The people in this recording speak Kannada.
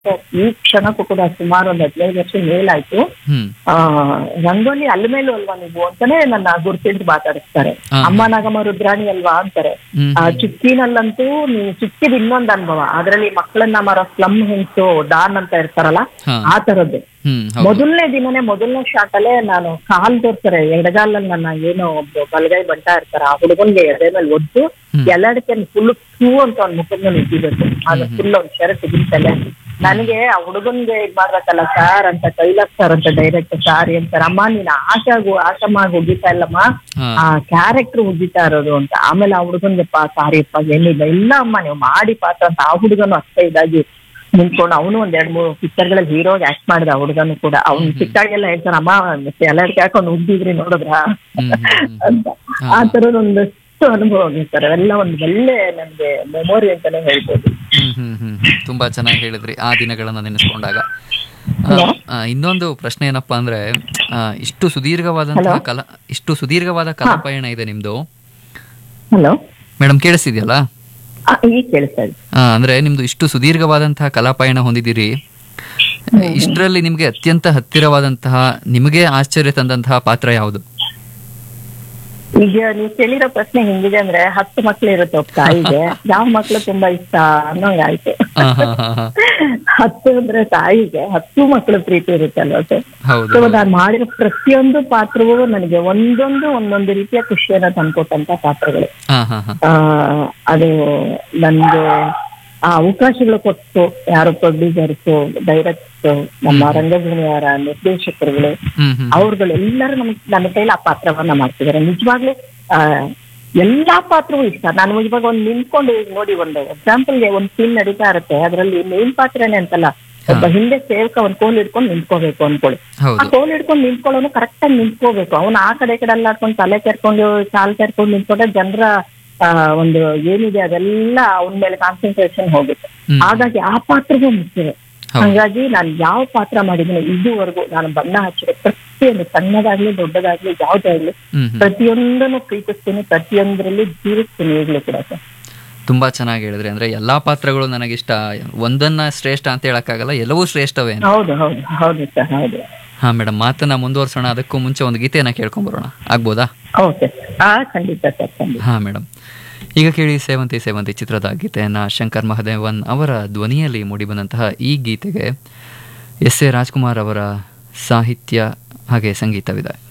ಈ ಕ್ಷಣಕ್ಕೂ ಕೂಡ ಸುಮಾರು ಒಂದು ಹದಿನೈದು ವರ್ಷ ಮೇಲಾಯ್ತು ಹ್ಮ್ ಆ ರಂಗೋಲಿ ಅಲ್ಲ ಮೇಲೂ ಅಲ್ವಾ ನೀವು ಅಂತಾನೆ ನನ್ನ ಗುರುತಿಂದು ಮಾತಾಡಿಸ್ತಾರೆ ಹಾ. ಅಮ್ಮ ನಾಗಮ್ಮ ರುದ್ರಾಣಿ ಅಲ್ವಾ ಅಂತಾರೆ ಹ್ಮ್ ಆ ಚುಕ್ಕಿನಲ್ಲಂತೂ ನೀವು ಚುಕ್ಕಿದ ಇನ್ನೊಂದು ಅನುಭವ ಅದ್ರಲ್ಲಿ ಮಕ್ಕಳನ್ನ ಮರೋ ಸ್ಲಮ್ ಹೆಂಗ್ಸು ಡಾನ್ ಅಂತ ಇರ್ತಾರಲ್ಲ ಹಾ. ಆ ತರದ್ದು ಹ್ಮ್ ಹೌದು ಮೊದಲನೇ ದಿನನೇ ಮೊದಲನೇ ಶಾಟ್ ಅಲ್ಲೇ ನಾನು ಕಾಲ್ ತೋರ್ತಾರೆ ಎಡಗಾಲಲ್ಲಿ ನನ್ನ ಏನೋ ಒಬ್ರು ಬಲಗೈ ಬಂಟ ಇರ್ತಾರೆ ಆ ಹುಡುಗನ್ಗೆ ಎದೆ ಮೇಲೆ ಒದ್ದು ಹ್ಮ್. ಎಲ್ಲದಕ್ಕೆ ಫುಲ್ ಹೂ ಅಂತ ಅವ್ನ ಮುಖದ ಮೇಲೆ ಇದ್ದಿದ್ದು ಅದು ಫುಲ್ ಒಂದ್ ಶರತ್ ಇದ್ದಿತ್ತಲೆ ನನಗೆ ಆ ಹುಡುಗನ್ಗೆ ಇದ್ ಮಾಡ್ಬೇಕಲ್ಲ ಸಾರ್ ಅಂತ ಕೈಲಾಸ್ ಸರ್ ಅಂತ ಡೈರೆಕ್ಟ್ ಸಾರಿ ಅಂತಾರೆ ಅಮ್ಮ ನೀನ್ ಆಶಾಗು ಆಶಮಾಗಿ ಹೋಗಿತಾ ಇಲ್ಲಮ್ಮ ಹಾ. ಆ ಕ್ಯಾರೆಕ್ಟರ್ ಉಜ್ಜಿತಾ ಇರೋದು ಅಂತ ಆಮೇಲೆ ಆ ಹುಡುಗನ್ಗೆ ಪಾ ಸಾರಿಯಪ್ಪ ಏನಿಲ್ಲ ಇಲ್ಲ ಅಮ್ಮ ನೀವು ಮಾಡಿ ಪಾತ್ರ ಅಂತ ಆ ಹುಡುಗನು ಅಷ್ಟೇ ಇದಾಗಿ ನಿಂತ್ಕೊಂಡು ಅವನು ಒಂದ್ ಎರಡ್ ಮೂರು ಪಿಕ್ಚರ್ಗಳಲ್ಲಿ ಹೀರೋಗೆ ಆಕ್ಟ್ ಮಾಡಿದ ಆ ಹುಡುಗನು ಕೂಡ ಅವ್ನು ಸಿಕ್ಕಾಗೆಲ್ಲ ಹೇಳ್ತಾನೆ ಅಮ್ಮ ಎಲ್ಲರಿಗೆ ಹಾಕೊಂಡು ಉದ್ದಿದ್ರಿ ನೋಡಿದ್ರ ಹ್ಮ್, ಹ್ಮ್, ಹ್ಮ್. ಅಂತ ಆ ತರದ ಒಂದಷ್ಟು ಅನುಭವ ಸರ್ ಅವೆಲ್ಲ ಒಂದು ಒಳ್ಳೆ ನಮ್ಗೆ ಮೆಮೊರಿ ಅಂತಾನೆ ಹೇಳ್ಬೋದು ಹ್ಮ್ ಹ್ಮ್ ಹ್ಮ್ ತುಂಬಾ ಚೆನ್ನಾಗಿ ಹೇಳಿದ್ರಿ ಆ ದಿನಗಳನ್ನ ನೆನೆಸ್ಕೊಂಡಾಗ ಆ, ಆ, ಇನ್ನೊಂದು ಪ್ರಶ್ನೆ ಏನಪ್ಪಾ ಅಂದ್ರೆ ಆ, ಇಷ್ಟು ಸುದೀರ್ಘವಾದಂತಹ ಕಲಾ ಇಷ್ಟು ಸುದೀರ್ಘವಾದ ಕಲಾ ಪಯಣ ಇದೆ ನಿಮ್ದು ಹಲೋ ಮೇಡಮ್ ಕೇಳಿಸ್ತಿದ್ಯಲ್ಲ ಈಗ ಕೇಳಿಸ್ತಾ ಇದೆ ಆ, ಅಂದ್ರೆ ನಿಮ್ದು ಇಷ್ಟು ಸುದೀರ್ಘವಾದಂತಹ ಕಲಾ ಪಯಣ ಹೊಂದಿದ್ದೀರಿ ಇಷ್ಟರಲ್ಲಿ ನಿಮ್ಗೆ ಅತ್ಯಂತ ಹತ್ತಿರವಾದಂತಹ ನಿಮಗೆ ಆಶ್ಚರ್ಯ ತಂದಂತಹ ಪಾತ್ರ ಯಾವುದು ಈಗ ನೀವು ಕೇಳಿರೋ ಪ್ರಶ್ನೆ ಹಿಂಗಿದೆ ಅಂದ್ರೆ ಹತ್ತು ಮಕ್ಳು ಇರುತ್ತೆ ಒಬ್ಬ ತಾಯಿಗೆ ಯಾವ ಮಕ್ಳು ತುಂಬಾ ಇಷ್ಟ ಅನ್ನೋಂಗಾಯ್ತು ಆ, ಹಾ, ಹಾ, ಹಾ. ಹತ್ತು ಅಂದ್ರೆ ತಾಯಿಗೆ ಹತ್ತು ಮಕ್ಳು ಪ್ರೀತಿ ಇರುತ್ತಲ್ವ ಸರ್ ಹೌದು ಸೊ ನಾನು ಮಾಡಿರೋ ಪ್ರತಿಯೊಂದು ಪಾತ್ರವೂ ನನಗೆ ಒಂದೊಂದು ಒಂದೊಂದು ರೀತಿಯ ಖುಷಿಯನ್ನ ತಂದ್ಕೊಟ್ಟಂತ ಪಾತ್ರಗಳು ಹಾ ಹಾ ಹಾ ಆ, ಅದು ನನ್ಗೆ ಆ ಅವಕಾಶಗಳು ಕೊಟ್ಟು ಯಾರು ಪ್ರೊಡ್ಯೂಸರ್ಸ್ ಡೈರೆಕ್ಟ್ ನಮ್ಮ ರಂಗಭೂಮಿಯವರ ನಿರ್ದೇಶಕರುಗಳು ಹ್ಮ್ ಹ್ಮ್ ಅವ್ರುಗಳೆಲ್ಲರೂ ನಮ್ಗೆ ನನ್ನ ಕೈಲಿ ಆ ಪಾತ್ರವನ್ನ ಮಾಡ್ತಿದ್ದಾರೆ ನಿಜವಾಗ್ಲೂ ಆ ಎಲ್ಲಾ ಪಾತ್ರವೂ ಇಷ್ಟ ನಾನು ಇವಾಗ ಒಂದ್ ನಿಂತ್ಕೊಂಡು ಈಗ ನೋಡಿ ಒಂದು ಎಕ್ಸಾಂಪಲ್ಗೆ ಒಂದ್ ಸೀನ್ ನಡೀತಾ ಇರುತ್ತೆ ಅದರಲ್ಲಿ ಮೇನ್ ಪಾತ್ರನೇ ಅಂತಲ್ಲ ಒಬ್ಬ ಹಿಂದೆ ಸೇವಕ ಒಂದ್ ಕೋಲ್ ಹಿಡ್ಕೊಂಡು ನಿಂತ್ಕೋಬೇಕು ಅನ್ಕೊಳ್ಳಿ ಆ ಹೌದು ಕೋಲ್ ಹಿಡ್ಕೊಂಡು ನಿಂತ್ಕೊಳ್ಳೋನು ಕರೆಕ್ಟ್ ಆಗಿ ನಿಂತ್ಕೋಬೇಕು ಅವ್ನು ಆ ಕಡೆ ಈ ಕಡೆ ಅಲ್ಲಾಡ್ಕೊಂಡು ತಲೆ ಕೆರ್ಕೊಂಡು ಕಾಲ್ ಕೆರ್ಕೊಂಡು ನಿಂತ್ಕೊಂಡ್ರೆ ಜನರ ಒಂದು ಏನಿದೆ ಅದೆಲ್ಲ ಅವನ ಮೇಲೆ ಕಾನ್ಸಂಟ್ರೇಷನ್ ಹೋಗುತ್ತೆ ಹ್ಮ್. ಹಾಗಾಗಿ ಆ ಪಾತ್ರವೂ ಮುಖ್ಯವೇ ಹೌದು. ಹಂಗಾಗಿ ನಾನು ಯಾವ ಪಾತ್ರ ಮಾಡಿದ್ದೀನಿ ಇದುವರೆಗೂ ನಾನು ಬಣ್ಣ ಹಚ್ಚಿರೋ ಪ್ರತಿಯೊಂದು ಸಣ್ಣದಾಗ್ಲಿ ದೊಡ್ಡದಾಗ್ಲಿ ಯಾವ್ದಾಗ್ಲಿ ಹ್ಮ್ ಹ್ಮ್ ಪ್ರತಿಯೊಂದನ್ನು ಪ್ರೀತಿಸ್ತೀನಿ ಪ್ರತಿಯೊಂದರಲ್ಲಿ ಜೀವಿಸ್ತೀನಿ ಈಗಲೂ ಕೂಡ ಸರ್ ತುಂಬಾ ಚೆನ್ನಾಗಿ ಹೇಳಿದ್ರಿ ಅಂದ್ರೆ ಎಲ್ಲಾ ಪಾತ್ರಗಳು ನನಗಿಷ್ಟ ಒಂದನ್ನ ಶ್ರೇಷ್ಠ ಅಂತ ಹೇಳಕ್ಕಾಗಲ್ಲ ಎಲ್ಲವೂ ಶ್ರೇಷ್ಠವೇ ಅಂತ. ಹೌದು ಹೌದು ಹೌದು ಸರ್ ಹೌದು ಹಾ ಮೇಡಮ್ ಮಾತನ್ನ ಮುಂದುವರ್ಸೋಣ ಅದಕ್ಕೂ ಮುಂಚೆ ಒಂದು ಗೀತೆಯನ್ನ ಕೇಳ್ಕೊಂಬರೋಣ ಆಗ್ಬೋದಾ ಓಕೆ ಹಾ ಖಂಡಿತ ಸರ್ ಖಂಡಿತ ಹಾ ಮೇಡಮ್ ಈಗ ಕೇಳಿ ಸೇವಂತಿ ಸೇವಂತಿ ಚಿತ್ರದ ಗೀತೆಯನ್ನ ಶಂಕರ್ ಮಹದೇವನ್ ಅವರ ಧ್ವನಿಯಲ್ಲಿ ಮೂಡಿಬಂದಂತಹ ಈ ಗೀತೆಗೆ ಎಸ್ ಎ ರಾಜ್ಕುಮಾರ್ ಅವರ ಸಾಹಿತ್ಯ ಹಾಗೆ ಸಂಗೀತವಿದೆ